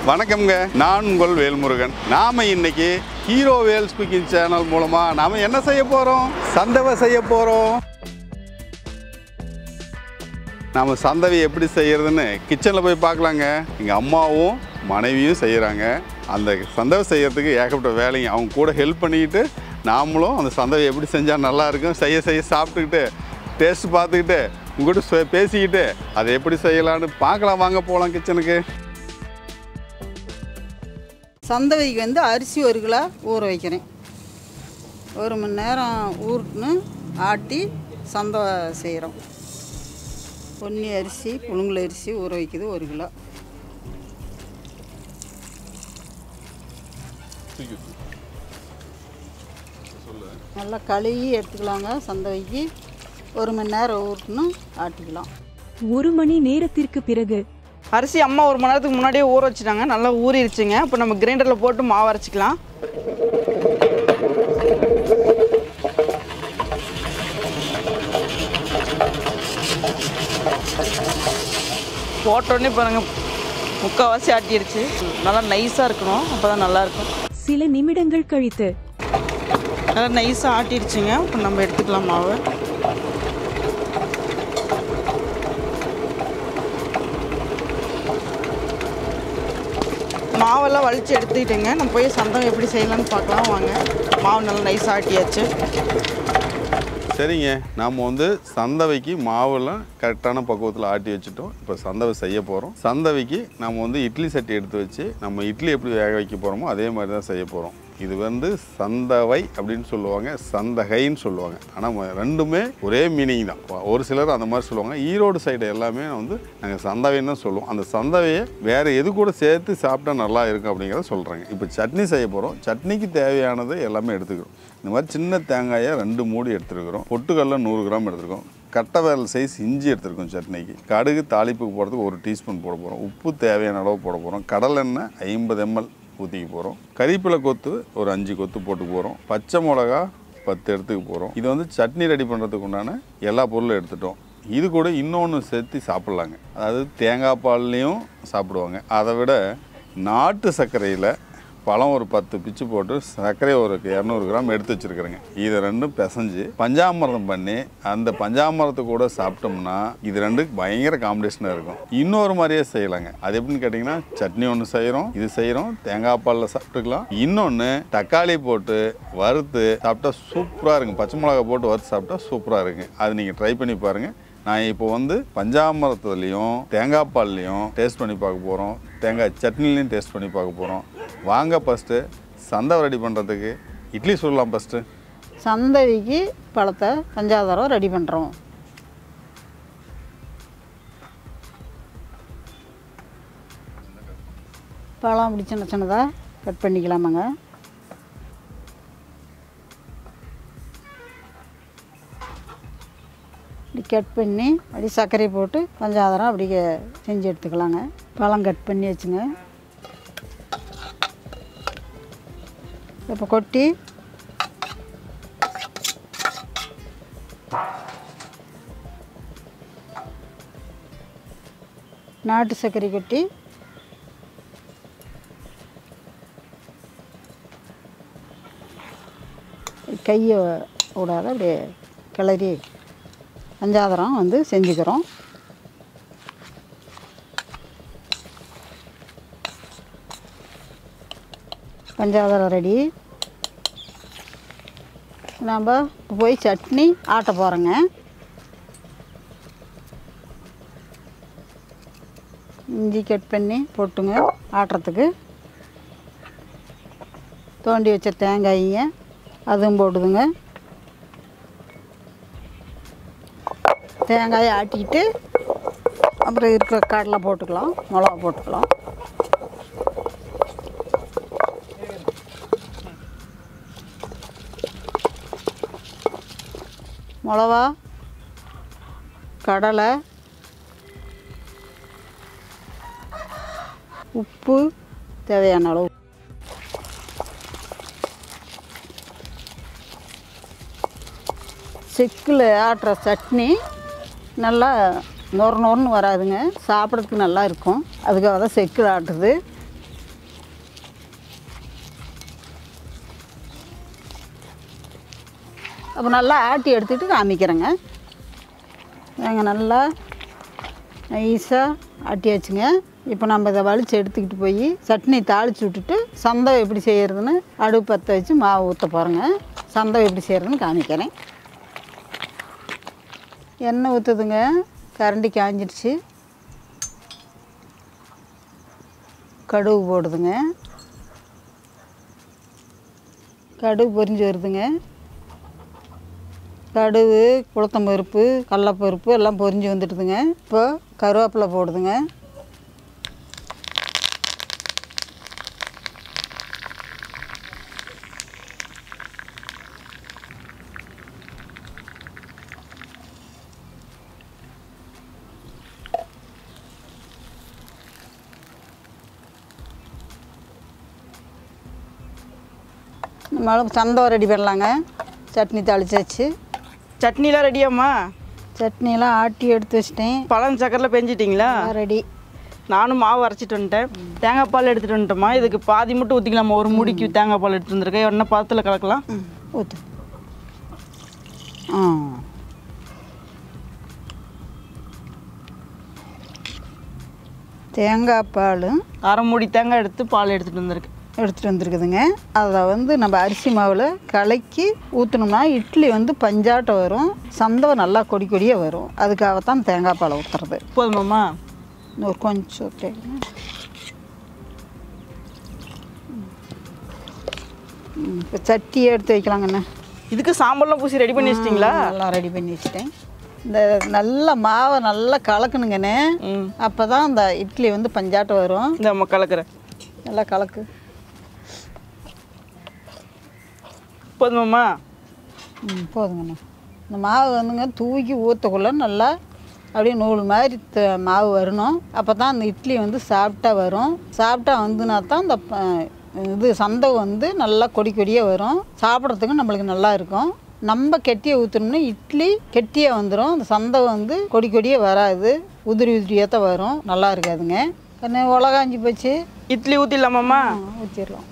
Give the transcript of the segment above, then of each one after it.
வணக்கம்ங்க நான் உங்கள் வேல்முருகன் நாம இன்னைக்கு ஹீரோ வேல்ஸ் குக்கிங் சேனல் மூலமா நாம என்ன செய்ய போறோம் சந்தவை செய்ய போறோம் நாம சந்தவை எப்படி செய்யறதுன்னு கிச்சனில் போய் பார்க்கலாங்க எங்கள் அம்மாவும் மனைவியும் செய்கிறாங்க அந்த சந்தவை செய்யறதுக்கு ஏகப்பட்ட வேலைங்க அவங்க கூட ஹெல்ப் பண்ணிக்கிட்டு நாமளும் அந்த சந்தவை எப்படி செஞ்சால் நல்லா இருக்கும் செய்ய செய்ய சாப்பிட்டுக்கிட்டு டேஸ்ட் பார்த்துக்கிட்டு உங்கள்கிட்ட சொ- பேசிக்கிட்டு அதை எப்படி செய்யலான்னு பார்க்கலாம் வாங்க போகலாம் கிச்சனுக்கு சந்தவைக்கு வந்து அரிசி ஒரு கிலோ ஊற வைக்கிறேன் ஒரு மணி நேரம் ஊறுன்னு ஆட்டி சந்தை செய்கிறோம் பொன்னி அரிசி புழுங்கல் அரிசி ஊற வைக்குது ஒரு கிலோ நல்லா கழுவி எடுத்துக்கலாங்க சந்தவைக்கு ஒரு மணி நேரம் ஊறுன்னு ஆட்டிக்கலாம் ஒரு மணி நேரத்திற்கு பிறகு அரிசி அம்மா ஒரு மணி நேரத்துக்கு முன்னாடியே ஊற வச்சுட்டாங்க நல்லா ஊறிடுச்சுங்க இப்போ நம்ம கிரைண்டரில் போட்டு மாவு அரைச்சிக்கலாம் போட்டோடனே பாருங்க முக்கால்வாசி ஆட்டிடுச்சு நல்லா நைஸாக இருக்கணும் அப்போ தான் நல்லாயிருக்கும் சில நிமிடங்கள் கழித்து நல்லா நைஸாக ஆட்டிடுச்சுங்க இப்போ நம்ம எடுத்துக்கலாம் மாவு மாவெல்லாம் வலிச்சு எடுத்துக்கிட்டேங்க நம்ம போய் சந்தம் எப்படி செய்யலாம்னு பார்க்கலாம் வாங்க மாவு நல்லா நைஸாக ஆட்டியாச்சு சரிங்க நாம் வந்து சந்தவைக்கு மாவெல்லாம் கரெக்டான பக்குவத்தில் ஆட்டி வச்சுட்டோம் இப்போ சந்தவை செய்ய போகிறோம் சந்தவைக்கு நம்ம வந்து இட்லி சட்டி எடுத்து வச்சு நம்ம இட்லி எப்படி வேக வைக்க போகிறோமோ அதே மாதிரி தான் செய்ய போகிறோம் இது வந்து சந்தவை அப்படின்னு சொல்லுவாங்க சந்தகைன்னு சொல்லுவாங்க ஆனால் ரெண்டுமே ஒரே மீனிங் தான் ஒரு சிலர் அந்த மாதிரி சொல்லுவாங்க ஈரோடு சைடு எல்லாமே வந்து நாங்கள் சந்தவைன்னு தான் சொல்லுவோம் அந்த சந்தவையை வேறு எது கூட சேர்த்து சாப்பிட்டா நல்லா இருக்கும் அப்படிங்கிறத சொல்கிறாங்க இப்போ சட்னி செய்ய போகிறோம் சட்னிக்கு தேவையானது எல்லாமே எடுத்துக்கிறோம் இந்த மாதிரி சின்ன தேங்காயை ரெண்டு மூடி எடுத்துருக்குறோம் பொட்டுக்கல்ல நூறு கிராம் எடுத்துருக்கோம் கட்டை விரல் சைஸ் இஞ்சி எடுத்துருக்கோம் சட்னிக்கு கடுகு தாளிப்புக்கு போடுறதுக்கு ஒரு டீஸ்பூன் போட போகிறோம் உப்பு தேவையான அளவு போட போகிறோம் கடலெண்ணெய் ஐம்பது எம்எல் ஊற்றிக்க போகிறோம் கறிப்பிலை கொத்து ஒரு அஞ்சு கொத்து போட்டு போகிறோம் பச்சை மிளகா பத்து எடுத்துக்க போகிறோம் இது வந்து சட்னி ரெடி பண்ணுறதுக்கு உண்டான எல்லா பொருளும் எடுத்துட்டோம் இது கூட இன்னொன்று சேர்த்து சாப்பிட்லாங்க அதாவது தேங்காய் பால்லையும் சாப்பிடுவாங்க அதை விட நாட்டு சர்க்கரையில் பழம் ஒரு பத்து பிச்சு போட்டு சர்க்கரை ஒரு இரநூறு கிராம் எடுத்து வச்சுருக்குறேங்க இதை ரெண்டும் பிசைஞ்சு பஞ்சாமிர்தம் பண்ணி அந்த பஞ்சாமிரத்தை கூட சாப்பிட்டோம்னா இது ரெண்டும் பயங்கர காம்பினேஷனாக இருக்கும் இன்னொரு மாதிரியே செய்யலாங்க அது எப்படின்னு கேட்டிங்கன்னா சட்னி ஒன்று செய்கிறோம் இது செய்கிறோம் தேங்காய் பாலில் சாப்பிட்டுக்கலாம் இன்னொன்று தக்காளி போட்டு வறுத்து சாப்பிட்டா சூப்பராக இருக்கும் பச்சை மிளகா போட்டு வறுத்து சாப்பிட்டா சூப்பராக இருக்குங்க அது நீங்கள் ட்ரை பண்ணி பாருங்கள் நான் இப்போ வந்து பஞ்சாமிரத்துலேயும் தேங்காய் பால்லையும் டேஸ்ட் பண்ணி பார்க்க போகிறோம் தேங்காய் சட்னிலையும் டேஸ்ட் பண்ணி பார்க்க போகிறோம் வாங்க ஃபஸ்ட்டு சந்தவை ரெடி பண்ணுறதுக்கு இட்லி சொல்லலாம் ஃபஸ்ட்டு சந்தவைக்கு பழத்தை பஞ்சாதாரம் ரெடி பண்ணுறோம் பழம் அப்படி சின்ன சின்னதாக கட் பண்ணிக்கலாமாங்க இப்படி கட் பண்ணி அப்படி சர்க்கரை போட்டு பஞ்சாதாரம் அப்படி செஞ்சு எடுத்துக்கலாங்க பழம் கட் பண்ணி வச்சுங்க இப்போ கொட்டி நாட்டு சர்க்கரை கொட்டி கையை விடாத அப்படியே கிளறி பஞ்சாதரம் வந்து செஞ்சுக்கிறோம் பஞ்சாதரம் ரெடி நாம் போய் சட்னி ஆட்ட போகிறோங்க இஞ்சி கட் பண்ணி போட்டுங்க ஆட்டுறதுக்கு தோண்டி வச்ச தேங்காய்ங்க அதுவும் போடுதுங்க தேங்காயை ஆட்டிக்கிட்டு அப்புறம் இருக்கிற கடலை போட்டுக்கலாம் மிளகா போட்டுக்கலாம் மிளகா கடலை உப்பு தேவையான அளவு செக்கில் ஆட்டுற சட்னி நல்லா நொறு நொறுன்னு வராதுங்க சாப்பிட்றதுக்கு நல்லா இருக்கும் அதுக்காக தான் செக்கில் ஆட்டுறது அப்போ நல்லா ஆட்டி எடுத்துக்கிட்டு காமிக்கிறேங்க நாங்கள் நல்லா நைஸாக ஆட்டி வச்சுங்க இப்போ நம்ம இதை வலிச்சு எடுத்துக்கிட்டு போய் சட்னி தாளித்து விட்டுட்டு சந்தம் எப்படி செய்கிறதுன்னு அடுப்பு பற்ற வச்சு மாவு ஊற்ற போகிறோங்க சந்தம் எப்படி செய்கிறதுன்னு காமிக்கிறேன் எண்ணெய் ஊற்றுதுங்க கரண்டி காஞ்சிடுச்சு கடுகு போடுதுங்க கடுகு பொரிஞ்சு வருதுங்க கடுகு குளத்தம்பருப்பு கடலப்பருப்பு எல்லாம் பொரிஞ்சு வந்துட்டுதுங்க இப்போ கருவேப்பிலை போடுதுங்க நம்மளும் சந்தம் ரெடி பண்ணலாங்க சட்னி தாளிச்சாச்சு சட்னிலாம் ரெடியாம்மா சட்னியெல்லாம் ஆட்டி எடுத்து வச்சிட்டேன் பழம் சக்கரில் பெஞ்சிட்டிங்களா ரெடி நானும் மாவு அரைச்சிட்டு வந்துட்டேன் தேங்காய் பால் எடுத்துகிட்டு வந்துட்டோம்மா இதுக்கு பாதி மட்டும் ஊற்றிக்கலாமா ஒரு முடிக்கு தேங்காய் பால் எடுத்துட்டு வந்திருக்கேன் என்ன பாத்தில் கலக்கலாம் ம் ஊற்று ஆ தேங்காய் பால் அரை மூடி தேங்காய் எடுத்து பால் எடுத்துகிட்டு வந்திருக்கேன் எடுத்துகிட்டு வந்திருக்குதுங்க அதை வந்து நம்ம அரிசி மாவில் கலக்கி ஊற்றினோம்னா இட்லி வந்து பஞ்சாட்டம் வரும் சந்தம் நல்லா கொடி கொடியாக வரும் அதுக்காகத்தான் தேங்காய் பாலை ஊற்றுறது போதுமாம்மா ஒரு கொஞ்சம் ஊற்றிடுங்க இப்போ சட்டியை எடுத்து வைக்கலாங்கண்ணே இதுக்கு சாம்பார்லாம் பூசி ரெடி பண்ணி வச்சிட்டிங்களா நல்லா ரெடி பண்ணி வச்சுட்டேன் இந்த நல்ல மாவை நல்லா கலக்கணுங்கண்ணே ம் அப்போ தான் இந்த இட்லி வந்து பஞ்சாட்டம் வரும் இந்த அம்மா கலக்கிறேன் நல்லா கலக்கு போதுமாம்மா ம் போதுங்கண்ணே இந்த மாவு வந்துங்க தூக்கி ஊற்றக்குள்ள நல்லா அப்படியே நூல் மாதிரி த- மாவு வரணும் அப்போ தான் அந்த இட்லி வந்து சாப்பிட்டா வரும் சாப்பிட்டா வந்துனா தான் இந்த ப- இது சந்தம் வந்து நல்லா கொடி கொடியாக வரும் சாப்பிட்றதுக்கு நம்மளுக்கு நல்லா இருக்கும் நம்ம கெட்டியாக ஊற்றணும்னா இட்லி கெட்டியாக வந்துடும் அந்த சந்தம் வந்து கொடி கொடியாக வராது உதிரி உதிரியாக தான் வரும் நல்லா இருக்காதுங்க கண்ணு உலகாஞ்சி போச்சு இட்லி ஊற்றிடலாமாம்மா ஊற்றிடலாம்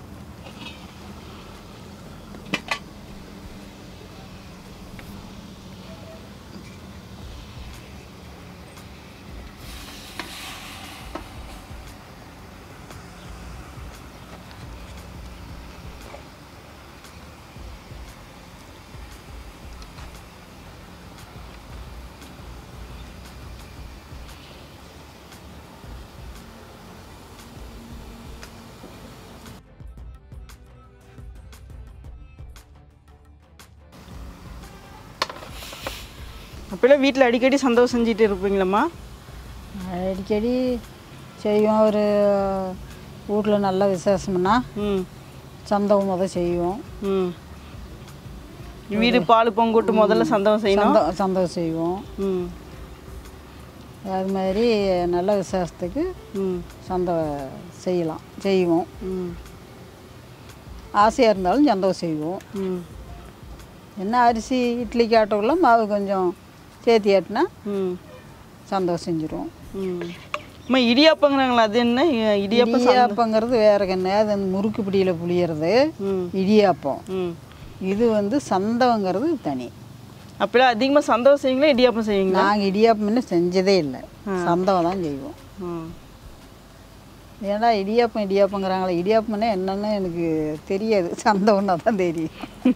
அப்போல்லாம் வீட்டில் அடிக்கடி சந்தோஷம் செஞ்சுட்டு இருப்பீங்களாம்மா அடிக்கடி செய்வோம் ஒரு வீட்டில் நல்ல விசேஷம்னா ம் சந்தகம் முத செய்வோம் ம் வீடு பால் பொங்கூட்டு முதல்ல சந்தோஷம் செய்யணும் சந்தம் சந்தகம் செய்வோம் ம் அது மாதிரி நல்ல விசேஷத்துக்கு ம் சந்த செய்யலாம் செய்வோம் ம் ஆசையாக இருந்தாலும் சந்தகம் செய்வோம் ம் என்ன அரிசி இட்லிக்கு ஆட்டக்குள்ள மாவு கொஞ்சம் சேர்த்தி ஆட்டினா ம் சந்தகம் செஞ்சுருவோம் ம் அம்மா இடியாப்பங்கிறாங்களா அது என்ன இ- இடியாப்பம் சந்த- இடியாப்பங்கிறது வேற கண்ணு அது அந்த முறுக்கு பிடியில் புளியறது ம் இடியாப்பம் ம் இது வந்து சந்தவங்கிறது தனி அப்போல்லாம் அதிகமாக சந்தோஷம் செய்வீங்களா இடியாப்பம் செய்வீங்களா நாங்கள் இடியாப்பம்னு செஞ்சதே இல்லை சந்தகம் தான் செய்வோம் ம் ஏன்னா இடியாப்பம் இடியாப்பங்கிறாங்களே இடியாப்பம்னா என்னன்னு எனக்கு தெரியாது சந்தகம்னா தான் தெரியும்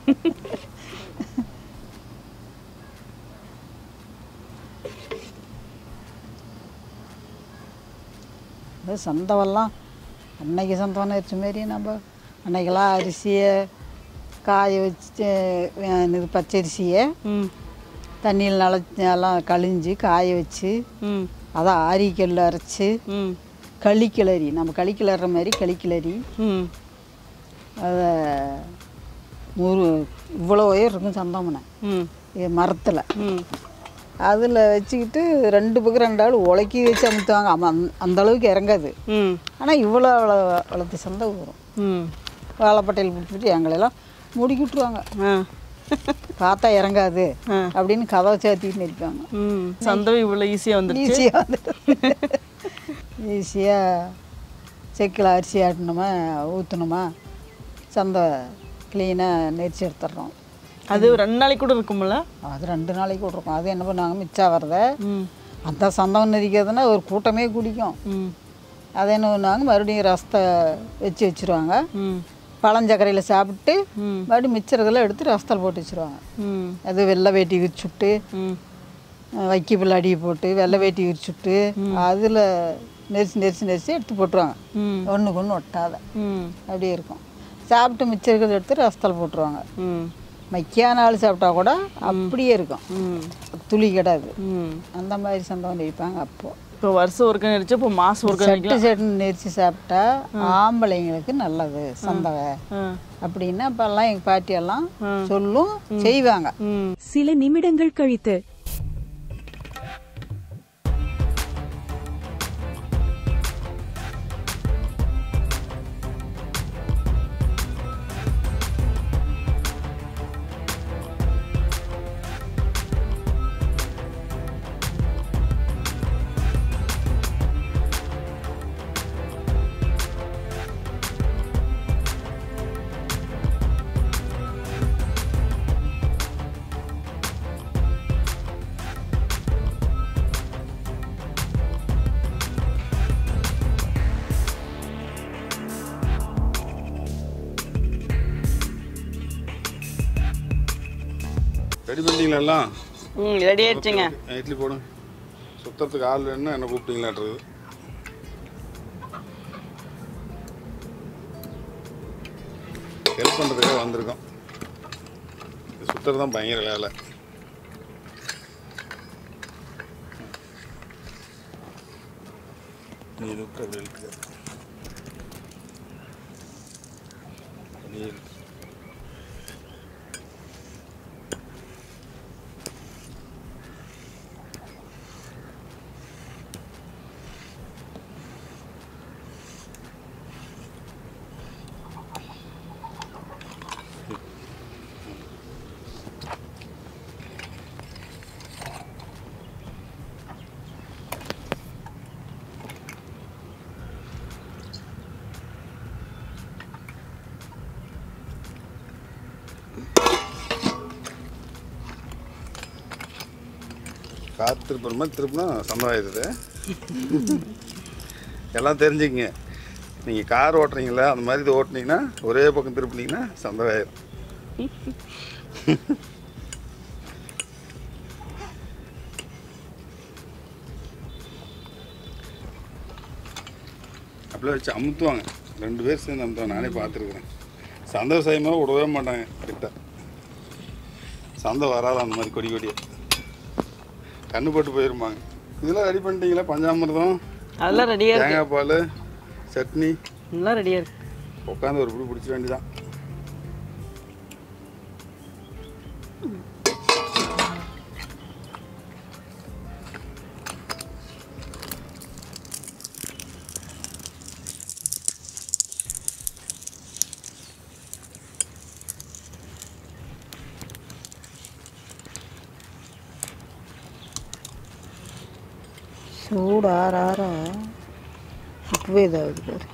அது சந்தவெல்லாம் அன்னைக்கு சந்தவம் வச்ச மாரி நம்ம அன்னைக்கெல்லாம் அரிசியை காய வச்சு அஹ், இது பச்சரிசியை ம் தண்ணியில் நனைச்சி எல்லாம் கழிஞ்சு காய வச்சு ம் அதை ஆரிக்கல்ல அரைச்சி ம் களி கிளறி நம்ம களி கிளற மாதிரி களி கிளறி ம் அதை ஒரு இவ்வளோ உயர் இருக்கும் சந்தமனை ம் மரத்தில் ம் அதில் வச்சுக்கிட்டு ரெண்டு பக்கம் ரெண்டு ஆள் உலக்கி வச்சு அமுத்துவாங்க ஆமாம் அந்த- அந்த அளவுக்கு இறங்காது ம் ஆனால் இவ்வளோ அவ்வளோ வளர்த்து சந்தம் வரும் ம் வாழைப்பட்டையில் பிடிச்சிட்டு எங்களெல்லாம் முடிக்கி விட்ருவாங்க ஆ பார்த்தா இறங்காது ஆ. அப்படின்னு கதவை சேர்த்திட்டு நிற்பாங்க ம் சந்தம் இவ்வளோ ஈஸியாக வந்துடுச்சு ஈஸியாக வந்துட்டு ஈஸியாக செக்கில் அரிசி ஆட்டணுமா ஊற்றணுமா சந்தை க்ளீனாக நெரிச்சு எடுத்துடுறோம் அது ரெண்டு நாளைக்கு கூட இருக்கும்ல அது ரெண்டு நாளைக்கு விட்ருக்கோம் அது என்ன பண்ணுவாங்க மிச்சம் வரத ம் அந்த சந்தம் நெரிக்கிறதுனா ஒரு கூட்டமே குடிக்கும் ம் அதை என்ன பண்ணுவாங்க மறுபடியும் ரசத்தை வச்சு வச்சுருவாங்க ம் பழஞ்சக்கரையில் சாப்பிட்டு ம். மறுபடியும் மிச்சறதெல்லாம் எடுத்து ரசத்தில் போட்டு வச்சுருவாங்க ம் அது வெள்ளை வேட்டி விரிச்சுட்டு ம் வைக்கப்பில் அடி போட்டு வெள்ளை வேட்டி விரிச்சுட்டு அதில் நெரிச்சு நெரிச்சு நெரிச்சு எடுத்து போட்டுருவாங்க ம் ஒன்றுக்கு ஒன்று ஒட்டாத ம் அப்படியே இருக்கும் சாப்பிட்டு மிச்சம் இருக்கிறத எடுத்து ரசத்தில் போட்டுருவாங்க ம் மைக்கான ஆள் சாப்பிட்டா கூட அப்படியே இருக்கும் ம் துளி கிடாது ம் அந்த மாதிரி சந்தம் நெரிப்பாங்க அப்போது இப்போ வருஷம் ஒருக்க நெரிச்சு இப்போ மாதம் ஒருக்க சட்டு சட்டுன்னு நெரிச்சு சாப்பிட்டா ஆம்பளைங்களுக்கு நல்லது சந்தவை ஆ அப்படின்னு அப்பெல்லாம் எங்கள் பாட்டியெல்லாம் சொல்லும் செய்வாங்க ம் சில நிமிடங்கள் கழித்து ரெடி பண்ணிட்டீங்களா எல்லாம் ம் ரெடி ஆயிடுச்சுங்க அஹ் இட்லி போடுங்க சுத்தறதுக்கு ஆள் வேணும்னா என்ன கூப்பிட்டீங்களான்றது ஹெல்ப் பண்ணுறதுக்காக வந்திருக்கோம் இது சுத்தறது தான் பயங்கர வேலை நீ இருக்கு அப்படி இருக்கு நீ இருக்கு காற்று திருப்புற மாதிரி திருப்பினா சந்தமாயிருது எல்லாம் தெரிஞ்சுக்கங்க நீங்கள் கார் ஓட்டுறீங்களா அந்த மாதிரி இது ஓட்டுனீங்கன்னா ஒரே பக்கம் திருப்பினீங்கன்னா சந்தமாயிரும் அப்படியே வச்சு அமுத்துவாங்க ரெண்டு பேர் சேர்ந்து அமுத்துவாங்க நானே பார்த்துருக்குறேன் சந்தை செய்யும்போது விடவே மாட்டாங்க கிட்ட சந்தை வராது அந்த மாதிரி கொடி கொடியை கண்ணு போட்டு போயிருப்பாங்க இதெல்லாம் ரெடி பண்ணிட்டீங்களா பஞ்சாமிர்தம் அதெல்லாம் ரெடியாக இருக்கு தேங்காய் பால் சட்னி எல்லாம் ரெடியாக இருக்கு உட்காந்து ஒரு பிடி பிடிச்சிட வேண்டியதான் சூடு ஆற ஆற இப்பவே இதாகுது பாரு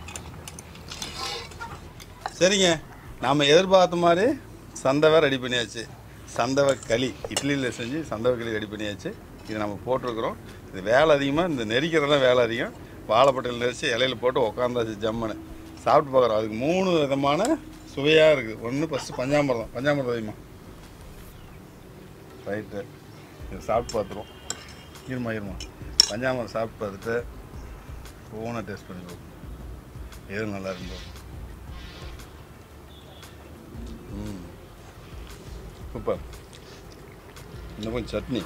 சரிங்க நாம் எதிர்பார்த்த மாதிரி சந்தவை ரெடி பண்ணியாச்சு சந்தவை களி இட்லியில் செஞ்சு சந்தவை களி ரெடி பண்ணியாச்சு இது நம்ம போட்டிருக்கிறோம் இது வேலை அதிகமாக இந்த நெரிக்கிறதெல்லாம் வேலை அதிகம் வாழைப்பட்டையில் நெரிச்சு இலையில போட்டு உட்காந்தாச்சு ஜம்முன்னு சாப்பிட்டு பார்க்குறோம் அதுக்கு மூணு விதமான சுவையாக இருக்குது ஒன்று ஃபஸ்ட்டு பஞ்சாமிர்தம் பஞ்சாமிர்தம் அதிகமா ரைட்டு இது சாப்பிட்டு பார்த்துருவோம் இருமா இருமா பஞ்சாமிரம் சாப்பிட்டு பார்த்துட்டு ஒவ்வொன்றா டேஸ்ட் பண்ணி பார்ப்போம் எது நல்லா இருந்தோ ம் சூப்பர் இன்னும் கொஞ்சம் சட்னி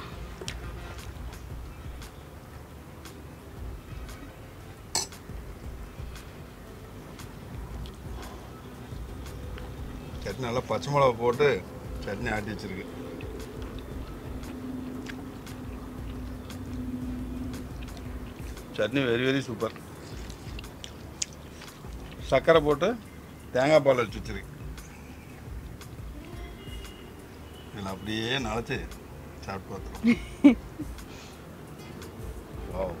சட்னி நல்லா பச்சை மிளகா போட்டு சட்னி ஆட்டி வச்சிருக்கு சட்னி வெரி வெரி சூப்பர் சர்க்கரை போட்டு தேங்காய் பால் வச்சு வச்சிருக்கு இதில் அப்படியே நனைச்சு சாப்பிட்டு பார்த்துருவோம் வாவ்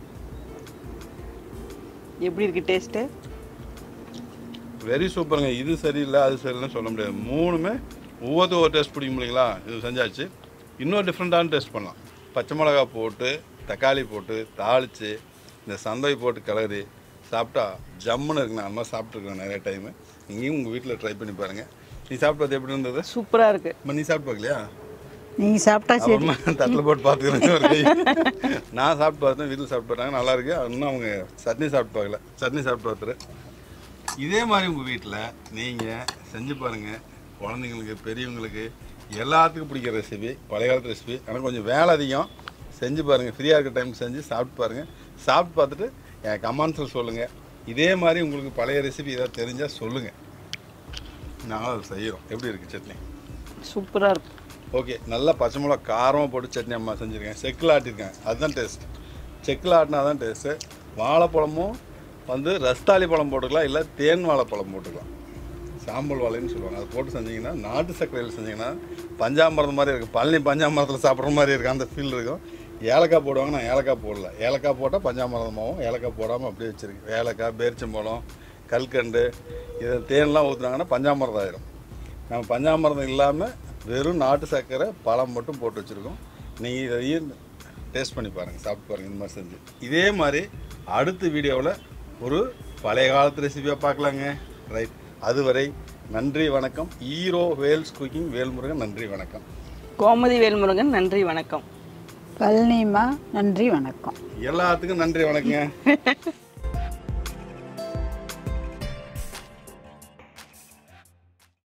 எப்படி இருக்கு டேஸ்ட்டு வெரி சூப்பருங்க இது சரியில்லை அது சரியில்லைன்னு சொல்ல முடியாது மூணுமே ஒவ்வொருத்தரும் ஒரு டேஸ்ட் பிடிக்கும் இல்லைங்களா இது செஞ்சாச்சு இன்னொரு டிஃப்ரெண்ட்டான டேஸ்ட் பண்ணலாம் பச்சை மிளகா போட்டு தக்காளி போட்டு தாளித்து இந்த சந்தை போட்டு கிளறி சாப்பிட்டா ஜம்முன்னு இருக்கு நான் அந்த மாதிரி சாப்பிட்ருக்கேன் நிறைய டைமு நீங்களும் உங்கள் வீட்டில் ட்ரை பண்ணி பாருங்கள் நீ சாப்பிட்டது எப்படி இருந்தது சூப்பராக இருக்குது அம்மா, நீ சாப்பிட்டு பார்க்கலையா நீங்கள் சாப்பிட்டா சரி அப்புறமா தட்டில் போட்டு பார்த்துக்கிறேன் ஒரு கை நான் சாப்பிட்டு பார்த்தேன் வீட்டில் சாப்பிட்டு பார்த்தாங்க நல்லா இருக்கு இன்னும் அவங்க சட்னி சாப்பிட்டு பார்க்கல சட்னி சாப்பிட்டு பார்த்துரு இதே மாதிரி உங்கள் வீட்டில் நீங்கள் செஞ்சு பாருங்கள் குழந்தைங்களுக்கு பெரியவங்களுக்கு எல்லாத்துக்கும் பிடிக்கிற ரெசிபி பழைய காலத்து ரெசிபி ஆனால் கொஞ்சம் வேலை அதிகம் செஞ்சு பாருங்கள் ஃப்ரீயாக இருக்க டைம் செஞ்சு சாப்பிட்டு பாருங்கள் சாப்பிட்டு பார்த்துட்டு என் கமெண்ட்ஸில் சொல்லுங்கள் இதே மாதிரி உங்களுக்கு பழைய ரெசிபி ஏதாவது தெரிஞ்சால் சொல்லுங்கள் நாங்களும் அதை செய்கிறோம் எப்படி இருக்குது சட்னி சூப்பராக இருக்குது ஓகே நல்லா பச்சை மிளகா காரமாக போட்டு சட்னி அம்மா செஞ்சுருக்கேன் செக்கில் ஆட்டியிருக்கேன் அதுதான் டேஸ்ட் செக்கில் ஆட்டினா தான் டேஸ்ட்டு வாழைப்பழமும் வந்து ரஸ்தாளி பழம் போட்டுக்கலாம் இல்லை தேன் வாழைப்பழம் போட்டுக்கலாம் சாம்பல் வாழைன்னு சொல்லுவாங்க அதை போட்டு செஞ்சீங்கன்னா நாட்டு சர்க்கரையில் செஞ்சீங்கன்னா பஞ்சாமிரதம் மாதிரி இருக்கும் பழனி பஞ்சாமிரதத்தில் சாப்பிட்ற மாதிரி இருக்கும் அந்த ஃபீல் இருக்கும் ஏலக்காய் போடுவாங்க நான் ஏலக்காய் போடல ஏலக்காய் போட்டால் பஞ்சாமிரதமாகவும் ஏலக்காய் போடாமல் அப்படியே வச்சுருக்கேன் ஏலக்காய் பேரிச்சம்பழம் கல்கண்டு இதை தேன்லாம் ஊற்றுனாங்கன்னா பஞ்சாமிரதம் ஆயிரும் நம்ம பஞ்சாமிரதம் இல்லாமல் வெறும் நாட்டு சர்க்கரை பழம் மட்டும் போட்டு வச்சுருக்கோம் நீங்கள் இதையும் டேஸ்ட் பண்ணி பாருங்கள் சாப்பிட்டு பாருங்கள் இந்த மாதிரி செஞ்சு இதே மாதிரி அடுத்த வீடியோவில் ஒரு பழைய காலத்து ரெசிபியாக பார்க்கலாங்க ரைட் அதுவரை நன்றி வணக்கம் ஈரோ வேல்ஸ் குக்கிங் வேல்முருகன் நன்றி வணக்கம் கோமதி வேல்முருகன் நன்றி வணக்கம் பழனிமா நன்றி வணக்கம் எல்லாத்துக்கும் நன்றி வணக்கங்க